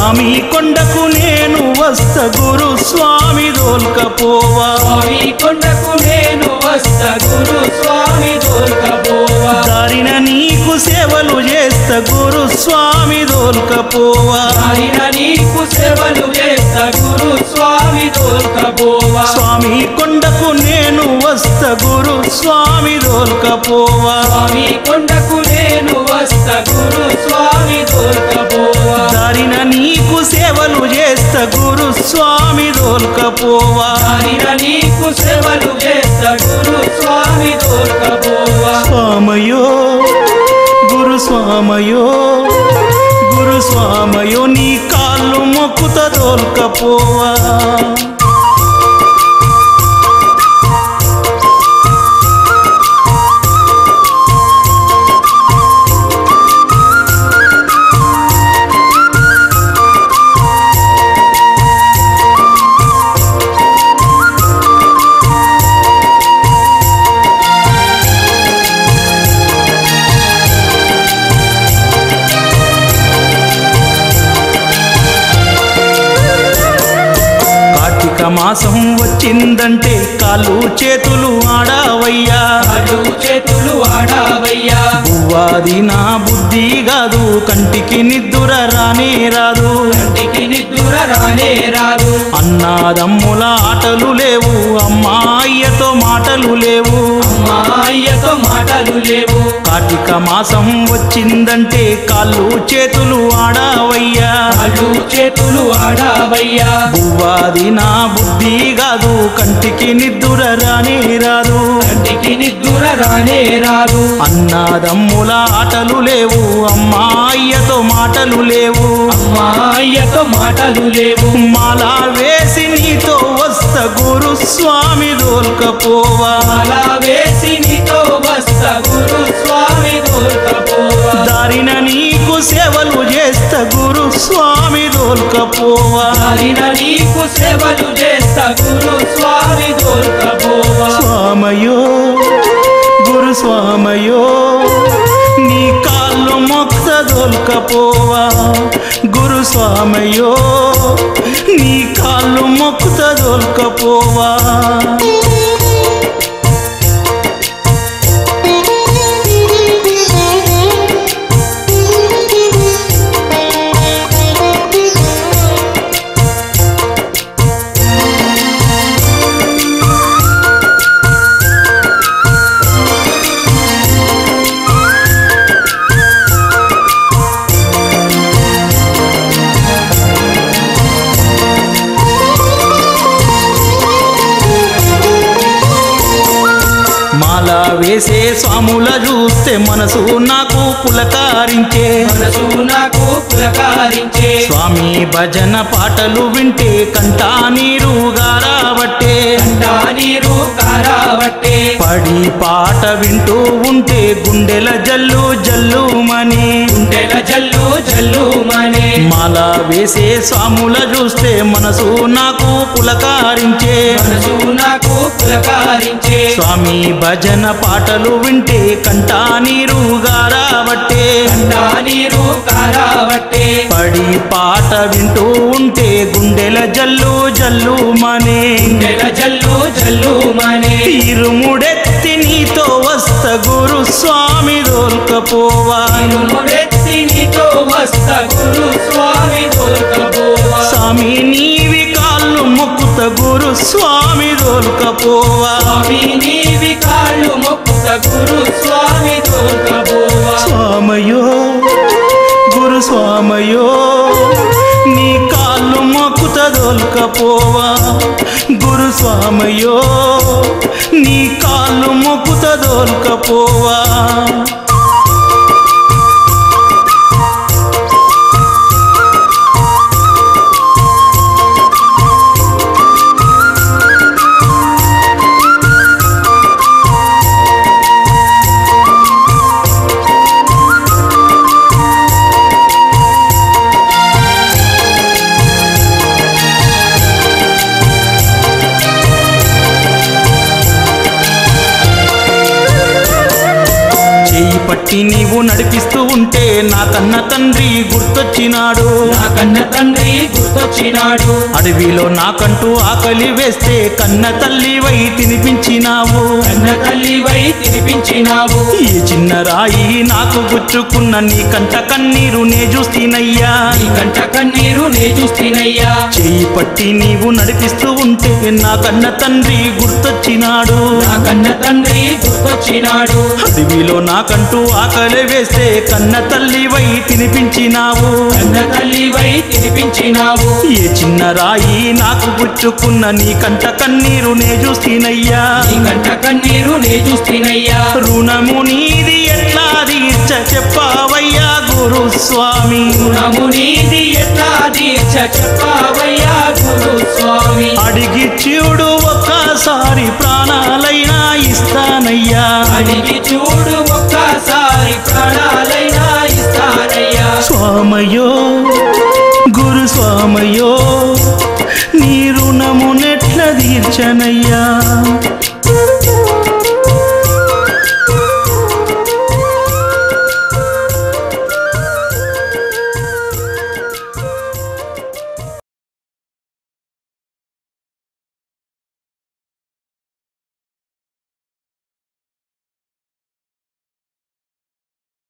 స్వామి కొండకు నేను వస్త గురు స్వామి దోల్కపోవా స్వామి కొండకు నేను వస్త గురు స్వామి దోల్కపోవా దారిన నీకు సేవలు చేస్త గురు స్వామి దోల్కపోవా ఆయన నీకు సేవలు చేస్త గురు స్వామి దోల్కపోవా స్వామి కొండకు నేను వస్త గురు స్వామి దోల్కపోవా స్వామి కొండకు నేను వస్త గురు స్వామి దోల్కపోవా దారిన నీకు సేవలు చేస్త గురు స్వామి దోల్కపోవా ఆయన నీకు సేవలు చేస్త గురు స్వామి దోల్కపోవా స్వామయో గురు స్వామయో గురు స్వామయో నీ కాళ్ళు మొక్కుత దోల్కపోవా కార్తీక మాసం వచ్చిందంటే కాళ్ళు చేతులు ఆడావయ్యా అడు చేతులు ఆడావయ్యా పువ్వాది నా బుద్ధి కాదు కంటికి నిద్దుర రానే రాదు కంటికి నిద్దుర రానే రాదు అన్నాదమ్ముల ఆటలు లేవు అమ్మాయ్యతో మాటలు లేవు అమ్మాయ్యతో మాటలు లేవు కార్తీక మాసం వచ్చిందంటే కాళ్ళు చేతులు ఆడావయ్యా అడు చేతులు ఆడావయ్యా పువ్వాది నా బుద్ధి కాదు కంటికి నిద్దుర రానే రాదు కంటికి నిద్దుర రానే రాదు అన్నాదమ్ముల ఆటలు లేవు అమ్మాయ్యతో మాటలు లేవు అమ్మాయ్యతో మాటలు లేవు మాల వేసి నీతో వస్త గురు స్వామి దోల్కపోవా అలా వేసి నీతో వస్త గురు స్వామి దోల్కపోవా దారిన నీకు సేవలు చేస్త గురు స్వామి దోల్కపోవా దారిన నీకు సేవలు చేస్తా గురు స్వామి దోల్కపోవా స్వామయో గురు స్వామయో నీ కాళ్ళు మొక్త దొల్కపోవా గురు స్వామయో నీ కాళ్ళు మొక్కుత దొల్కపోవా మాల వేసే స్వాముల చూస్తే మనసు నాకు పులకారించే మనసు నాకు పులకారించే స్వామి భజన పాటలు వింటే కంటా నీరు గారాబట్టే కంటా నీరు కారావట్టే పడి పాట వింటూ ఉంటే గుండెల జల్లు జల్లుమని గుండెల జల్లు జల్లు మనే మాల వేసే స్వాముల చూస్తే మనసు నాకు పులకారించే మనసు నాకు పులకారించే స్వామి భజన పాటలు వింటే కంటా నీరు గారాబట్టే కంటా నీరు కారావట్టే పడి పాట వింటూ ఉంటే గుండెల జల్లు జల్లుమనే గుండెల జల్లు జల్లు మనే ఇరుముడెత్తి నీతో వస్త గురు స్వామి దోల్కపోవా ఇరుముడెత్తి నీతో వస్త గురు స్వామి దొరకపోవా స్వామి నీవి కాళ్ళు మొక్కుత గురు స్వామి దోల్కపోవా స్వామి నీవి కాళ్ళు మొక్కుత గురు స్వామి దొరకపోవా స్వామయో గురు స్వామయో నీ కాళ్ళు మొక్కుత దోల్కపోవా గురు స్వామయో నీ కాళ్ళు మొక్కుత దోల్కపోవా చెయ్యి పట్టి నీవు నడిపిస్తూ ఉంటే నా కన్న తండ్రి గుర్తొచ్చినాడు నా కన్న తండ్రి గుర్తొచ్చినాడు అడవిలో నాకంటూ ఆకలి వేస్తే కన్న తల్లివై తినిపించినావు కన్న తల్లివై తినిపించినావు ఈ చిన్న రాయి నాకు గుచ్చుకున్న నీ కంట కన్నీరు నే చూస్తీనయ్యా నీ కంట కన్నీరు నే చూస్తేనయ్యా చేయి పట్టి నీవు నడిపిస్తూ ఉంటే నా కన్న తండ్రి గుర్తొచ్చినాడు నా కన్న తండ్రి గుర్తొచ్చినాడు అడవిలో నాకంటూ ఆకలి వేస్తే కన్న తల్లివై తినిపించినావు కన్న తల్లివై తినిపించినావు ఏ చిన్న రాయి నాకు గుచ్చుకున్న నీ కంట కన్నీరు నే చూస్తీనయ్యా నీ కంట కన్నీరు నే చూస్తేనయ్యా రుణము నీది ఎట్లా తీర్చ చెప్పావయ్యా గురు స్వామి రుణము నీది ఎట్లా తీర్చ చెప్పావయ్యా గురు స్వామి అడిగి చూడు ఒక్కసారి ప్రాణాలైనా ఇస్తానయ్యా అడిగి చూడు ఒక్కసారి ప్రాణాలైనా ఇస్తానయ్యా స్వామయో గురు స్వామయో నీ రుణము నెట్ల తీర్చనయ్యా